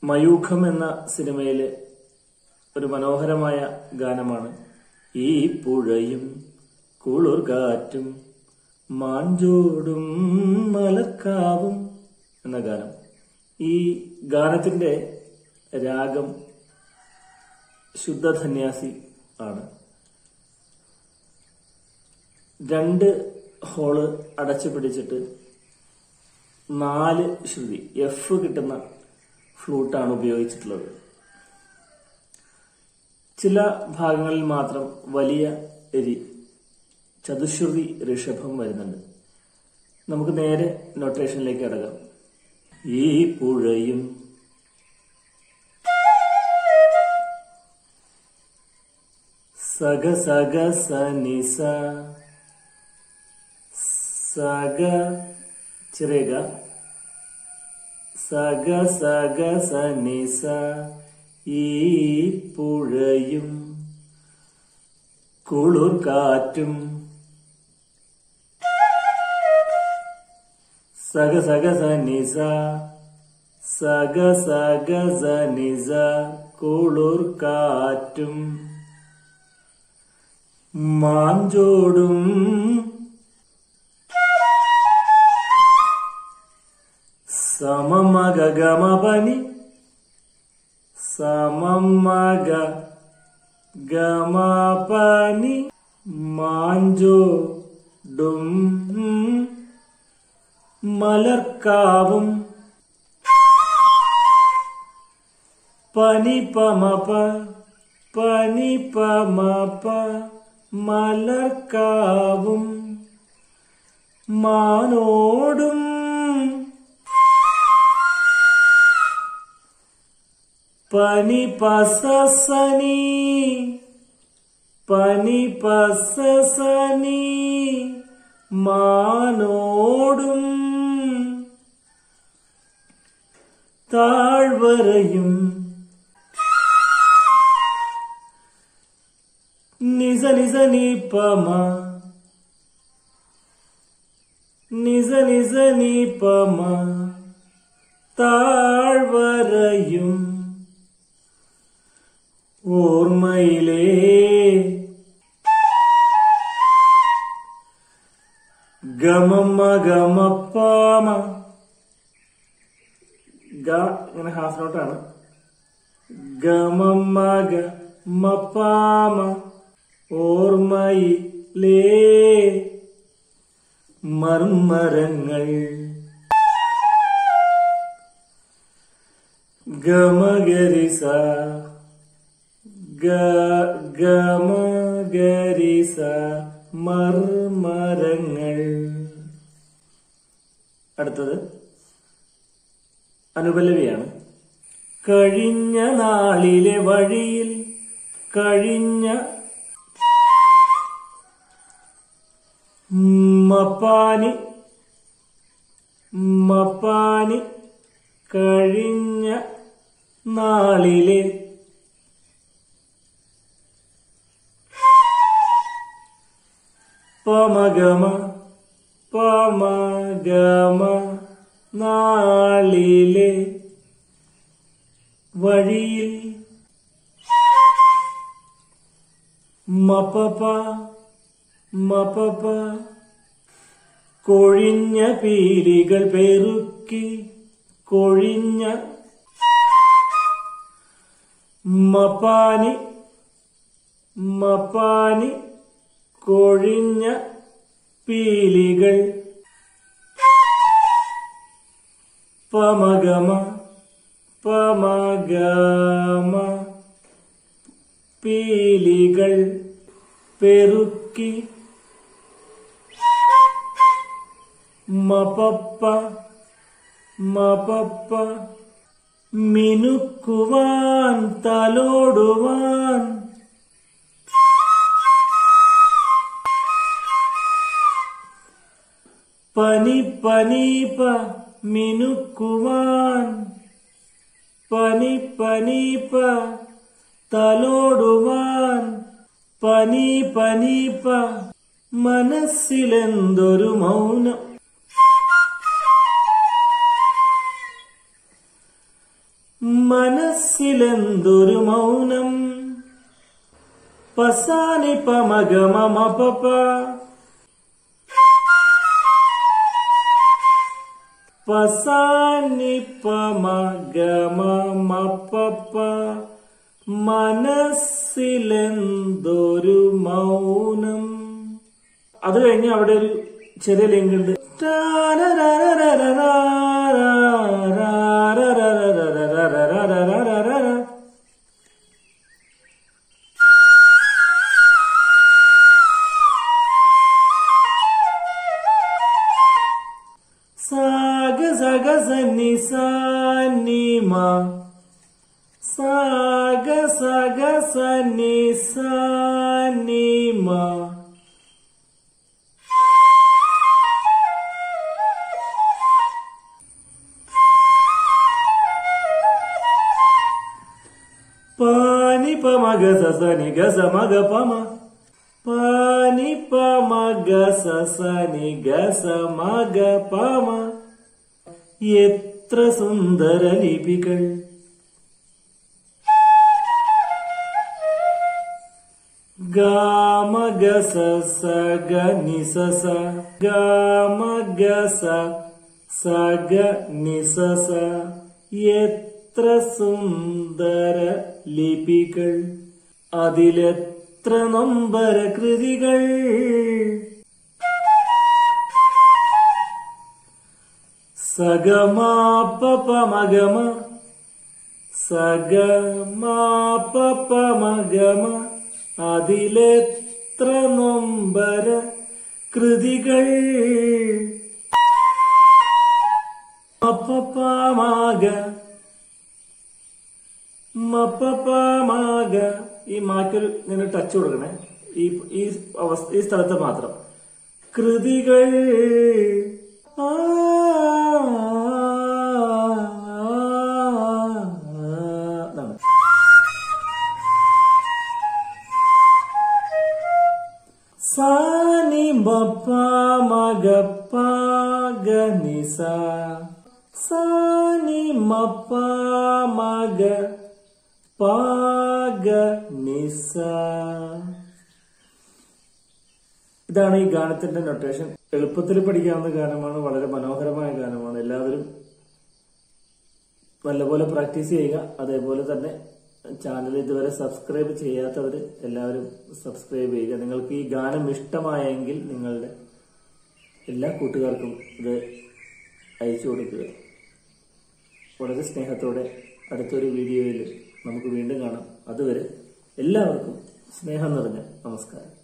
മയൂഖം എന്ന സിനിമയിലെ ഒരു മനോഹരമായ ഗാനമാണ് ഈ പുഴയും കുളിർ കാറ്റും മാഞ്ചോടും മലക്കാവും എന്ന ഗാനം ഈ ഗാനത്തിന്റെ രാഗം ശുദ്ധധന്യാസി ആണ് രണ്ട് ഹോള് അടച്ചു പിടിച്ചിട്ട് നാല് ശ്രുതി എഫ് കിട്ടുന്ന ഫ്ലൂട്ടാണ് ഉപയോഗിച്ചിട്ടുള്ളത് ചില ഭാഗങ്ങളിൽ മാത്രം വലിയ എരി ചതുശ്രുതി ഋഷഭം വരുന്നുണ്ട് നമുക്ക് നേരെ നൊട്ടേഷനിലേക്ക് അടങ്ങാം ഈ പുഴയും സഗ സഗ സ നിസ സഗ ചെറിയ ഗ. സഗ സഗ സ നിസ ഈ പുഴയും കുളിർ കാറ്റും സഗ സഗ സ നിസ സഗ സഗ സ നിസ കുളിർ കാറ്റും മാഞ്ചോടും സമമഗ ഗമപനി സമമഗ ഗമപനി മാഞ്ചോടും മലർക്കാവും പനിപമപ പനിപമപ മലർക്കാവും മാനോടും പനി പസസനി പനി പസസനി മാനോടും താഴ്വരയും നിസ നിസ നീ പമ നിസ നിസ നീ പമ താഴ്വരയും ഓർമ്മയിലേ ഗമമ്മ ഗമപ്പാമ ഗ ഇങ്ങനെ ഹാഫ് നോട്ടാണ് ഗമമ്മ ഗമപ്പാമ ഓർമ്മയിലേ മർമരങ്ങൾ ഗമഗരിസ ഗമഗരിസ മർമരങ്ങൾ അടുത്തത് അനുപല്ലവിയാണ് കഴിഞ്ഞ നാളിലെ വഴിയിൽ കഴിഞ്ഞ മപ്പാനി മപ്പാനി കഴിഞ്ഞ നാളിലെ പമഗമ പമഗമ നാളിലെ വഴിയിൽ മപപ മപപ കൊഴിഞ്ഞ പീലികൾ പെറുക്കി കൊഴിഞ്ഞ മപ്പാനി മപ്പാനി കൊഴിഞ്ഞ പീലികൾ പമഗമ പമഗമ പീലികൾ പെറുക്കി മപപ്പ മപപ്പ മിനുക്കുവാൻ തലോടുവാൻ പനി പനീപ മിനുക്കുവാൻ പനി പനീപ തലോടുവാൻ പനി പനീപ മനസ്സിലെന്തൊരു മൗനം മനസ്സിലെന്തൊരു മൗനം പസാനി പമഗമ പപ്പ പസാനി പമഗമ പപ്പ മനസ്സിലെന്തൊരു മൗനം അത് കഴിഞ്ഞ് അവിടെ ഒരു ചെറിയ ലിങ്ക് ഉണ്ട് സാഗ സഗ സന്നി സാനിമ സാഗ സഗ സന്നി സാനിമ പാനി പമഗ സസനി ഗസ മഗ പമ പാനി പമഗ സസനി ഗസ മഗ പമ എത്ര സുന്ദര ലിപികൾ ഗാമ ഗസ സഗ നിസസ ഗാമ ഗസ സഗ നിസസ എത്ര സുന്ദര ലിപികൾ അതിലെത്ര നൊമ്പര കൃതികൾ സഗമാപമഗമ സഗമാപമഗമ അതിലെത്ര നൊമ്പര കൃതികൾ മപ്പമാക മപ്പമാക ഈ മാക്കൊരു ഇങ്ങനെ ടച്ച് കൊടുക്കണേ ഈ ഈ അവസ്ഥ ഈ സ്ഥലത്ത് മാത്രം കൃതികൾ ആ, ഇതാണ്. സാനി ബപ്പ മഗ പാഗ നിസ സാനി മപ്പ മഗ പാഗ നിസ ഇതാണ് ഈ ഗാനത്തിന്റെ നൊട്ടേഷൻ എളുപ്പത്തിൽ പഠിക്കാവുന്ന ഗാനമാണ് വളരെ മനോഹരമായ ഗാനമാണ് എല്ലാവരും നല്ലപോലെ പ്രാക്ടീസ് ചെയ്യുക അതേപോലെ തന്നെ ചാനൽ ഇതുവരെ സബ്സ്ക്രൈബ് ചെയ്യാത്തവർ എല്ലാവരും സബ്സ്ക്രൈബ് ചെയ്യുക നിങ്ങൾക്ക് ഈ ഗാനം ഇഷ്ടമായെങ്കിൽ നിങ്ങളുടെ എല്ലാ കൂട്ടുകാർക്കും ഇത് അയച്ചു കൊടുക്കുക വളരെ സ്നേഹത്തോടെ അടുത്തൊരു വീഡിയോയിൽ നമുക്ക് വീണ്ടും കാണാം അതുവരെ എല്ലാവർക്കും സ്നേഹം നിറഞ്ഞ നമസ്കാരം